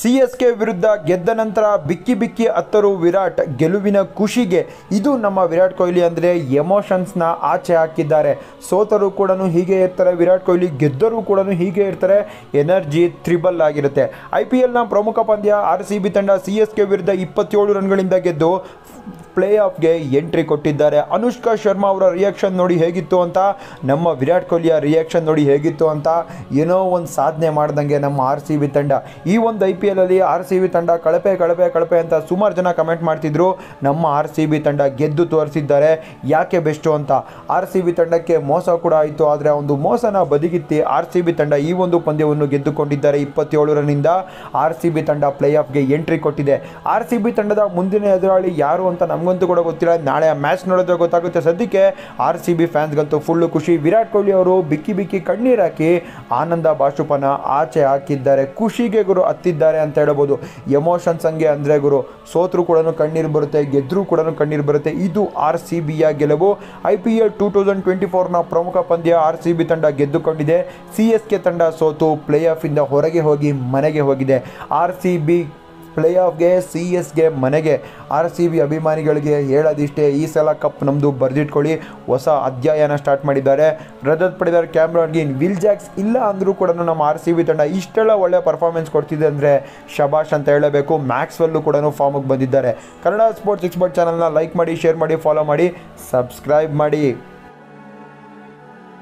C S K ವಿರುದ್ಧ ಗೆದ್ದ ನಂತರ ಬಿಕ್ಕಿ ಬಿಕ್ಕಿ ಹತ್ತರು ವಿರಾಟ್ ಗೆಲುವಿನ ಖುಷಿಗೆ ಇದು ನಮ್ಮ ವಿರಾಟ್ ಕೊಹ್ಲಿ ಅಂದರೆ ಎಮೋಷನ್ಸ್ನ ಆಚೆ ಹಾಕಿದ್ದಾರೆ ಸೋತರು ಕೂಡ ಹೀಗೆ ಇರ್ತಾರೆ ವಿರಾಟ್ ಕೊಹ್ಲಿ ಗೆದ್ದರೂ ಕೂಡ ಹೀಗೆ ಇರ್ತಾರೆ ಎನರ್ಜಿ ತ್ರಿಬಲ್ ಆಗಿರುತ್ತೆ ಐ ಪಿ ಎಲ್ನ ಪ್ರಮುಖ ಪಂದ್ಯ ಆರ್ ಸಿ ಬಿ ತಂಡ ಸಿ ಎಸ್ ಕೆ ವಿರುದ್ಧ ಇಪ್ಪತ್ತೇಳು ರನ್ಗಳಿಂದ ಗೆದ್ದು ಪ್ಲೇ ಆಫ್ಗೆ ಎಂಟ್ರಿ ಕೊಟ್ಟಿದ್ದಾರೆ ಅನುಷ್ಕಾ ಶರ್ಮಾ ಅವರ ರಿಯಾಕ್ಷನ್ ನೋಡಿ ಹೇಗಿತ್ತು ಅಂತ ನಮ್ಮ ವಿರಾಟ್ ಕೊಹ್ಲಿಯ ರಿಯಾಕ್ಷನ್ ನೋಡಿ ಹೇಗಿತ್ತು ಅಂತ ಏನೋ ಒಂದು ಸಾಧನೆ ಮಾಡ್ದಂಗೆ ನಮ್ಮ ಆರ್ ಸಿ ಬಿ ತಂಡ ಈ ಒಂದು ಐ ಪಿ ಎಲಲ್ಲಿ ಆರ್ ಸಿ ಬಿ ತಂಡ ಕಳಪೆ ಕಳಪೆ ಕಳಪೆ ಅಂತ ಸುಮಾರು ಜನ ಕಮೆಂಟ್ ಮಾಡ್ತಿದ್ರು ನಮ್ಮ ಆರ್ ಸಿ ಬಿ ತಂಡ ಗೆದ್ದು ತೋರಿಸಿದ್ದಾರೆ ಯಾಕೆ ಬೆಸ್ಟು ಅಂತ ಆರ್ ಸಿ ಬಿ ತಂಡಕ್ಕೆ ಮೋಸ ಕೂಡ ಆಯಿತು ಆದರೆ ಒಂದು ಮೋಸನ ಬದಿಗಿತ್ತಿ ಆರ್ ಸಿ ಬಿ ತಂಡ ಈ ಒಂದು ಪಂದ್ಯವನ್ನು ಗೆದ್ದುಕೊಂಡಿದ್ದಾರೆ ಇಪ್ಪತ್ತೇಳು ರನ್ನಿಂದ ಆರ್ ಸಿ ಬಿ ತಂಡ ಪ್ಲೇ ಆಫ್ಗೆ ಎಂಟ್ರಿ ಕೊಟ್ಟಿದೆ ಆರ್ ಸಿ ಬಿ ತಂಡದ ಮುಂದಿನ ಎದುರಾಳಿ ಯಾರು ಅಂತ ನಮಗಂತೂ ಕೂಡ ಗೊತ್ತಿಲ್ಲ ನಾಳೆ ಆ ಮ್ಯಾಚ್ ನೋಡಿದ್ರೆ ಗೊತ್ತಾಗುತ್ತೆ ಸದ್ಯಕ್ಕೆ ಆರ್ ಸಿ ಬಿ ಫ್ಯಾನ್ಸ್ಗಂತೂ ಫುಲ್ಲು ಖುಷಿ ವಿರಾಟ್ ಕೊಹ್ಲಿ ಅವರು ಬಿಕ್ಕಿ ಬಿಕ್ಕಿ ಕಣ್ಣೀರು ಹಾಕಿ ಆನಂದ ಬಾಷ್ಪನ ಆಚೆ ಹಾಕಿದ್ದಾರೆ ಖುಷಿಗೆ ಗುರು ಹತ್ತಿದ್ದಾರೆ ಅಂತ ಹೇಳ್ಬೋದು ಎಮೋಷನ್ಸ್ ಹಂಗೆ ಅಂದರೆ ಗುರು ಸೋತ್ರು ಕೂಡ ಕಣ್ಣೀರು ಬರುತ್ತೆ ಗೆದ್ದರೂ ಕೂಡ ಕಣ್ಣೀರು ಬರುತ್ತೆ ಇದು ಆರ್ ಸಿ ಬಿಯ ಗೆಲುವು I P L two thousand twenty ಫೋರ್ನ ಪ್ರಮುಖ ಪಂದ್ಯ ಆರ್ ಸಿ ಬಿ ತಂಡ ಗೆದ್ದುಕೊಂಡಿದೆ ಸಿ ಎಸ್ ಕೆ ತಂಡ ಸೋತು ಪ್ಲೇ ಆಫಿಂದ ಹೊರಗೆ ಹೋಗಿ ಮನೆಗೆ ಹೋಗಿದೆ ಆರ್ ಸಿ ಬಿ ಪ್ಲೇ ಆಫ್ಗೆ ಸಿ ಎಸ್ಗೆ ಮನೆಗೆ ಆರ್ ಸಿ ಬಿ ಅಭಿಮಾನಿಗಳಿಗೆ ಹೇಳೋದಿಷ್ಟೇ ಈ ಸಲ ಕಪ್ ನಮ್ಮದು ಬರೆದಿಟ್ಕೊಳ್ಳಿ ಹೊಸ ಅಧ್ಯಾಯನ ಸ್ಟಾರ್ಟ್ ಮಾಡಿದ್ದಾರೆ Rajat Patidar Cameron Green Will Jacks ಇಲ್ಲ ಅಂದರೂ ಕೂಡ ನಮ್ಮ ಆರ್ ಸಿ ಬಿ ತಂಡ ಇಷ್ಟೆಲ್ಲ ಒಳ್ಳೆ ಪರ್ಫಾರ್ಮೆನ್ಸ್ ಕೊಡ್ತಿದೆ ಅಂದರೆ ಶಬಾಷ್ ಅಂತ ಹೇಳಬೇಕು ಮ್ಯಾಕ್ಸ್ವೆಲ್ಲು ಕೂಡ ಫಾರ್ಮಿಗೆ ಬಂದಿದ್ದಾರೆ ಕನ್ನಡ ಸ್ಪೋರ್ಟ್ಸ್ ಎಕ್ಸ್ಪರ್ಟ್ ಚಾನಲ್ನ ಲೈಕ್ ಮಾಡಿ ಶೇರ್ ಮಾಡಿ ಫಾಲೋ ಮಾಡಿ ಸಬ್ಸ್ಕ್ರೈಬ್ ಮಾಡಿ